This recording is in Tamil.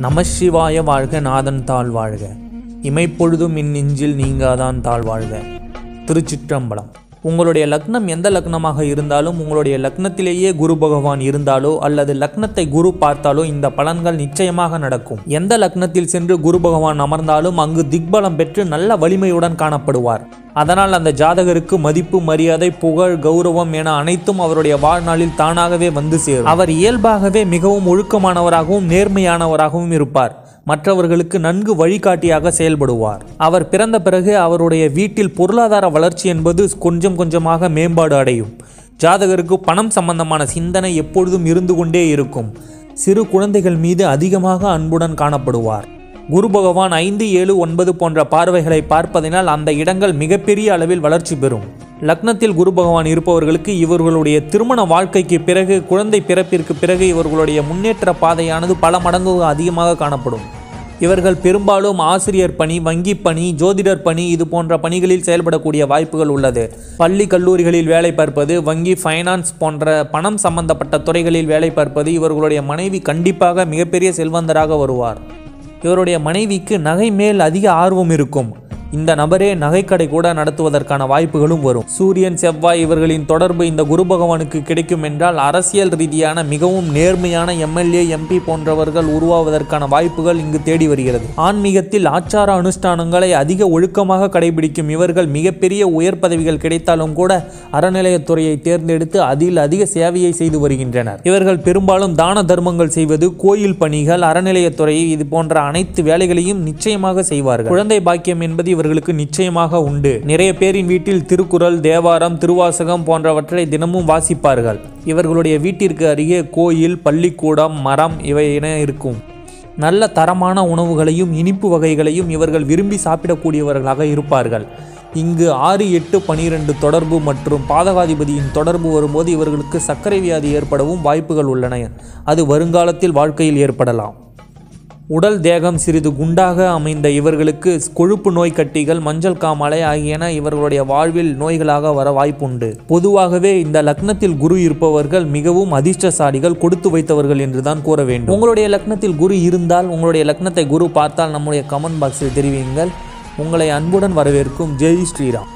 நமசிவாய வாழ்க நாதன் தாழ் வாழ்க இமைப்பொழுதும் இன் நெஞ்சில் நீங்காதான் தாழ் வாழ்க திருச்சிற்றம்பலம் உங்களுடைய லக்னம் எந்த லக்னமாக இருந்தாலும் உங்களுடைய லக்னத்திலேயே குரு பகவான் இருந்தாலோ அல்லது லக்னத்தை குரு பார்த்தாலோ இந்த பலன்கள் நிச்சயமாக நடக்கும் எந்த லக்னத்தில் சென்று குரு பகவான் அமர்ந்தாலும் அங்கு திக்பலம் பெற்று நல்ல வலிமையுடன் காணப்படுவார் அதனால் அந்த ஜாதகருக்கு மதிப்பு மரியாதை புகழ் கௌரவம் என அனைத்தும் அவருடைய வாழ்நாளில் தானாகவே வந்து சேரும் அவர் இயல்பாகவே மிகவும் ஒழுக்கமானவராகவும் நேர்மையானவராகவும் இருப்பார் மற்றவர்களுக்கு நன்கு வழிகாட்டியாக செயல்படுவார் அவர் பிறந்த பிறகு அவருடைய வீட்டில் பொருளாதார வளர்ச்சி என்பது கொஞ்சம் கொஞ்சமாக மேம்பாடு அடையும் ஜாதகருக்கு பணம் சம்பந்தமான சிந்தனை எப்பொழுதும் இருந்து கொண்டே இருக்கும் சிறு குழந்தைகள் மீது அதிகமாக அன்புடன் காணப்படுவார் குரு பகவான் ஐந்து ஏழு ஒன்பது போன்ற பார்வைகளை பார்ப்பதினால் அந்த இடங்கள் மிகப்பெரிய அளவில் வளர்ச்சி பெறும் லக்னத்தில் குரு பகவான் இருப்பவர்களுக்கு இவர்களுடைய திருமண வாழ்க்கைக்கு பிறகு குழந்தை பிறப்பிற்கு பிறகு இவர்களுடைய முன்னேற்ற பாதையானது பல மடங்கு அதிகமாக காணப்படும் இவர்கள் பெரும்பாலும் ஆசிரியர் பணி வங்கி பணி ஜோதிடர் பணி இது போன்ற பணிகளில் செயல்படக்கூடிய வாய்ப்புகள் உள்ளது பள்ளி கல்லூரிகளில் வேலை பார்ப்பது வங்கி ஃபைனான்ஸ் போன்ற பணம் சம்பந்தப்பட்ட துறைகளில் வேலை பார்ப்பது இவர்களுடைய மனைவி கண்டிப்பாக மிகப்பெரிய செல்வந்தராக வருவார் இவருடைய மனைவிக்கு நகை மேல் அதிக ஆர்வம் இருக்கும் இந்த நபரே நகைக்கடை கூட நடத்துவதற்கான வாய்ப்புகளும் வரும் சூரியன் செவ்வாய் இவர்களின் தொடர்பு இந்த குரு பகவானுக்கு கிடைக்கும் என்றால் அரசியல் ரீதியான மிகவும் நேர்மையான எம்எல்ஏ எம்பி போன்றவர்கள் உருவாவதற்கான வாய்ப்புகள் இங்கு தேடி வருகிறது ஆன்மீகத்தில் ஆச்சார அனுஷ்டானங்களை அதிக ஒழுக்கமாக கடைபிடிக்கும் இவர்கள் மிகப்பெரிய உயர் பதவிகள் கிடைத்தாலும் கூட அறநிலையத்துறையை தேர்ந்தெடுத்து அதில் அதிக சேவையை செய்து வருகின்றனர் இவர்கள் பெரும்பாலும் தான தர்மங்கள் செய்வது கோயில் பணிகள் அறநிலையத்துறை இது போன்ற அனைத்து வேலைகளையும் நிச்சயமாக செய்வார்கள் குழந்தை பாக்கியம் என்பது இவர்களுக்கு நிச்சயமாக உண்டு நிறைய பேரின் வீட்டில் திருக்குறள் தேவாரம் திருவாசகம் போன்றவற்றை தினமும் வாசிப்பார்கள் இவர்களுடைய வீட்டிற்கு அருகே கோயில் பள்ளிக்கூடம் மரம் இவை என இருக்கும் நல்ல தரமான உணவுகளையும் இனிப்பு வகைகளையும் இவர்கள் விரும்பி சாப்பிடக்கூடியவர்களாக இருப்பார்கள் இங்கு ஆறு எட்டு பனிரெண்டு தொடர்பு மற்றும் பாதகாதிபதியின் தொடர்பு வரும்போது இவர்களுக்கு சர்க்கரை வியாதி ஏற்படவும் வாய்ப்புகள் உள்ளன அது வருங்காலத்தில் வாழ்க்கையில் ஏற்படலாம் உடல் தேகம் சிறிது குண்டாக அமைந்த இவர்களுக்கு கொழுப்பு நோய் கட்டிகள் மஞ்சள் காமாலை ஆகியன இவர்களுடைய வாழ்வில் நோய்களாக வர வாய்ப்புண்டு பொதுவாகவே இந்த லக்னத்தில் குரு இருப்பவர்கள் மிகவும் அதிர்ஷ்டசாலிகள் கொடுத்து வைத்தவர்கள் என்றுதான் கூற வேண்டும் உங்களுடைய லக்னத்தில் குரு இருந்தால் உங்களுடைய லக்னத்தை குரு பார்த்தால் நம்முடைய கமெண்ட் பாக்ஸில் தெரிவியுங்கள் உங்களை அன்புடன் வரவேற்கும் ஜெய் ஸ்ரீராம்